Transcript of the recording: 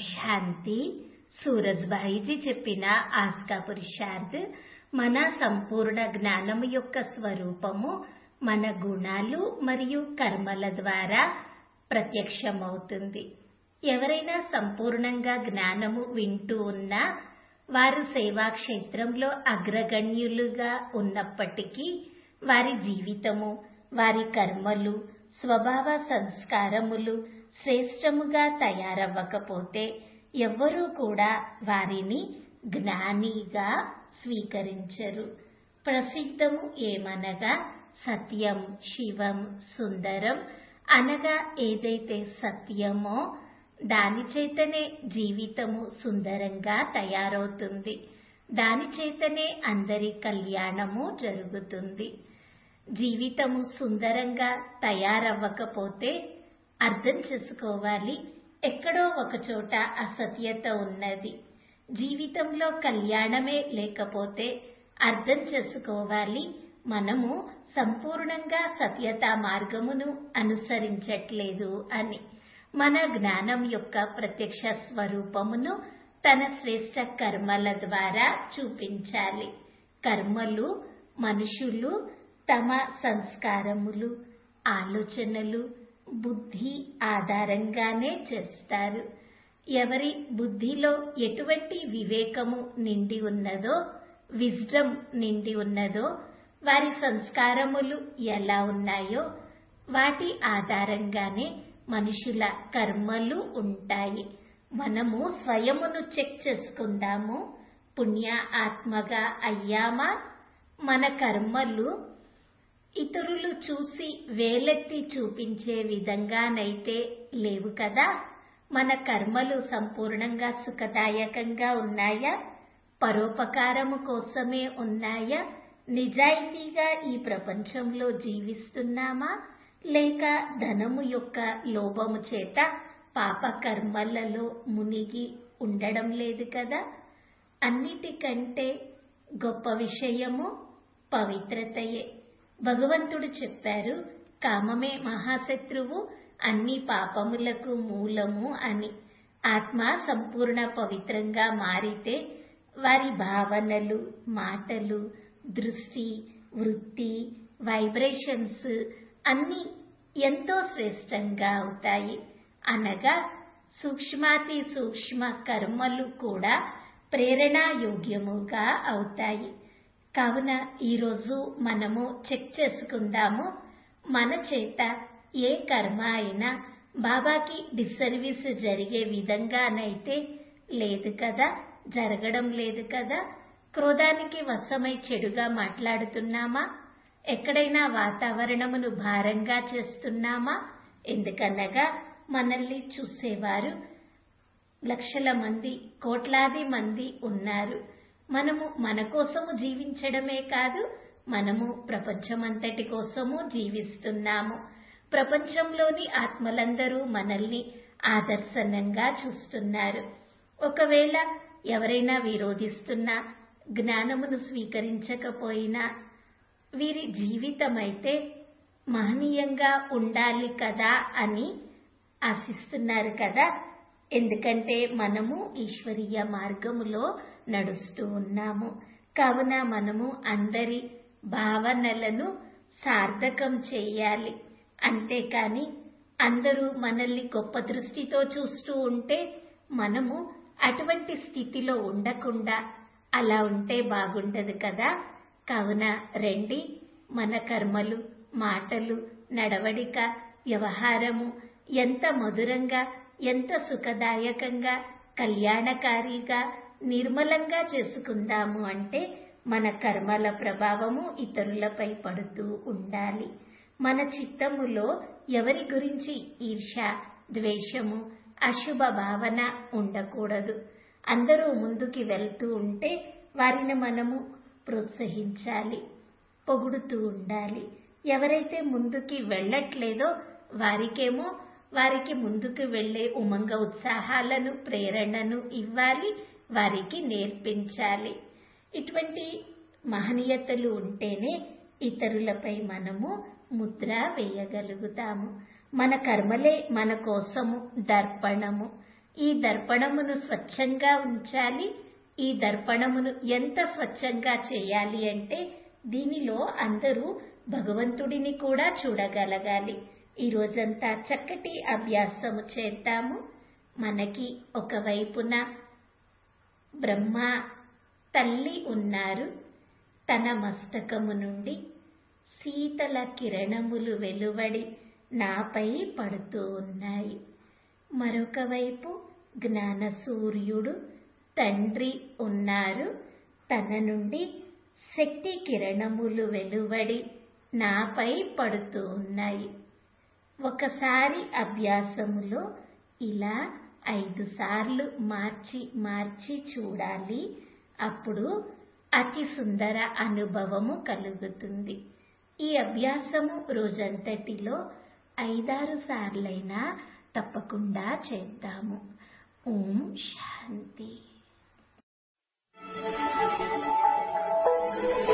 శాంతి సూరజ్భాయిజీ చెప్పిన ఆస్కా పురుషార్థ్ మన సంపూర్ణ జ్ఞానము యొక్క స్వరూపము మన గుణాలు మరియు కర్మల ద్వారా ప్రత్యక్షమవుతుంది ఎవరైనా సంపూర్ణంగా జ్ఞానము వింటూ ఉన్నా వారు సేవా క్షేత్రంలో అగ్రగణ్యులుగా ఉన్నప్పటికీ వారి జీవితము వారి కర్మలు స్వభావ సంస్కారములు శ్రేష్టముగా తయారవ్వకపోతే ఎవ్వరూ కూడా వారిని జ్ఞానిగా స్వీకరించరు ప్రసిద్ధము ఏమనగా సత్యం శివం సుందరం అనగా ఏదైతే సత్యమో దాని చేతనే జీవితము సుందరంగా తయారవుతుంది దాని చేతనే అందరి కళ్యాణము జరుగుతుంది జీవితము సుందరంగా తయారవ్వకపోతే అర్థం చేసుకోవాలి ఎక్కడో ఒక చోట అసత్యత ఉన్నది జీవితంలో కళ్యాణమే లేకపోతే అర్థం చేసుకోవాలి మనము సంపూర్ణంగా సత్యత మార్గమును అనుసరించట్లేదు అని మన జ్ఞానం యొక్క ప్రత్యక్ష స్వరూపమును తన శ్రేష్ట కర్మల ద్వారా చూపించాలి కర్మలు మనుషులు తమ సంస్కారములు ఆలోచనలు బుద్ధి ఆధారంగానే చేస్తారు ఎవరి బుద్ధిలో ఎటువంటి వివేకము నిండి ఉన్నదో విజ్డమ్ నిండి ఉన్నదో వారి సంస్కారములు ఎలా ఉన్నాయో వాటి ఆధారంగానే మనుషుల కర్మలు ఉంటాయి మనము స్వయమును చెక్ చేసుకుందాము పుణ్య ఆత్మగా అయ్యామా మన కర్మలు ఇతరులు చూసి వేలెత్తి చూపించే విధంగానైతే లేవు కదా మన కర్మలు సంపూర్ణంగా సుఖదాయకంగా ఉన్నాయా పరోపకారము కోసమే ఉన్నాయా నిజాయితీగా ఈ ప్రపంచంలో జీవిస్తున్నామా లేక ధనము యొక్క లోభము చేత పాప కర్మలలో మునిగి ఉండడం లేదు కదా అన్నిటికంటే గొప్ప విషయము పవిత్రతయే భగవంతుడు చెప్పారు కామమే మహాశత్రువు అన్ని పాపములకు మూలము అని ఆత్మ సంపూర్ణ పవిత్రంగా మారితే వారి భావనలు మాటలు దృష్టి వృత్తి వైబ్రేషన్స్ అన్నీ ఎంతో శ్రేష్టంగా అవుతాయి అనగా సూక్ష్మాతి సూక్ష్మ కర్మలు కూడా ప్రేరణాయోగ్యముగా అవుతాయి కావున ఈరోజు మనము చెక్ చేసుకుందాము మన చేత ఏ కర్మ అయినా బాబాకి డిసర్వీస్ జరిగే విధంగానైతే లేదు కదా జరగడం లేదు కదా క్రోధానికి వశమై చెడుగా మాట్లాడుతున్నామా ఎక్కడైనా వాతావరణమును భారంగా చేస్తున్నామా ఎందుకనగా మనల్ని చూసేవారు లక్షల మంది కోట్లాది మంది ఉన్నారు మనము మన కోసము జీవించడమే కాదు మనము ప్రపంచమంతటి కోసము జీవిస్తున్నాము ప్రపంచంలోని ఆత్మలందరూ మనల్ని ఆదర్శనంగా చూస్తున్నారు ఒకవేళ ఎవరైనా విరోధిస్తున్నా జ్ఞానమును స్వీకరించకపోయినా వీరి జీవితమైతే మహనీయంగా ఉండాలి కదా అని ఆశిస్తున్నారు కదా ఎందుకంటే మనము ఈశ్వరీయ మార్గములో నడుస్తూ ఉన్నాము కావున మనము అందరి భావనలను సార్థకం చేయాలి అంతేకాని అందరూ మనల్ని గొప్ప దృష్టితో చూస్తూ ఉంటే మనము అటువంటి స్థితిలో ఉండకుండా అలా ఉంటే బాగుండదు కదా కావున రండి మన కర్మలు మాటలు నడవడిక వ్యవహారము ఎంత మధురంగా ఎంత సుఖదాయకంగా కళ్యాణకారిగా నిర్మలంగా చేసుకుందాము అంటే మన కర్మల ప్రభావము ఇతరులపై పడుతూ ఉండాలి మన చిత్తములో ఎవరి గురించి ఈర్ష ద్వేషము అశుభ భావన ఉండకూడదు అందరూ ముందుకి వెళ్తూ ఉంటే వారిని మనము ప్రోత్సహించాలి పొగుడుతూ ఉండాలి ఎవరైతే ముందుకి వెళ్ళట్లేదో వారికేమో వారికి ముందుకు వెళ్లే ఉమంగ ఉత్సాహాలను ప్రేరణను ఇవ్వాలి వారికి నేర్పించాలి ఇటువంటి మహనీయతలు ఉంటేనే ఇతరులపై మనము ముద్ర వేయగలుగుతాము మన కర్మలే మన కోసము దర్పణము ఈ దర్పణమును స్వచ్ఛంగా ఉంచాలి ఈ దర్పణమును ఎంత స్వచ్ఛంగా చేయాలి అంటే దీనిలో అందరూ భగవంతుడిని కూడా చూడగలగాలి ఈ రోజంతా చక్కటి అభ్యాసము చేద్దాము మనకి ఒకవైపున బ్రహ్మ తల్లి ఉన్నారు తన మస్తకము నుండి శీతల కిరణములు వెలువడి నాపై పడుతూ ఉన్నాయి మరొక వైపు జ్ఞాన సూర్యుడు తండ్రి ఉన్నారు తన నుండి శక్తి కిరణములు వెలువడి నాపై పడుతూ ఉన్నాయి ఒకసారి అభ్యాసములో ఇలా ఐదు సార్లు మార్చి మార్చి చూడాలి అప్పుడు అతి సుందర అనుభవము కలుగుతుంది ఈ అభ్యాసము రోజంతటిలో ఐదారు సార్లైనా తప్పకుండా చేద్దాము ఓం శాంతి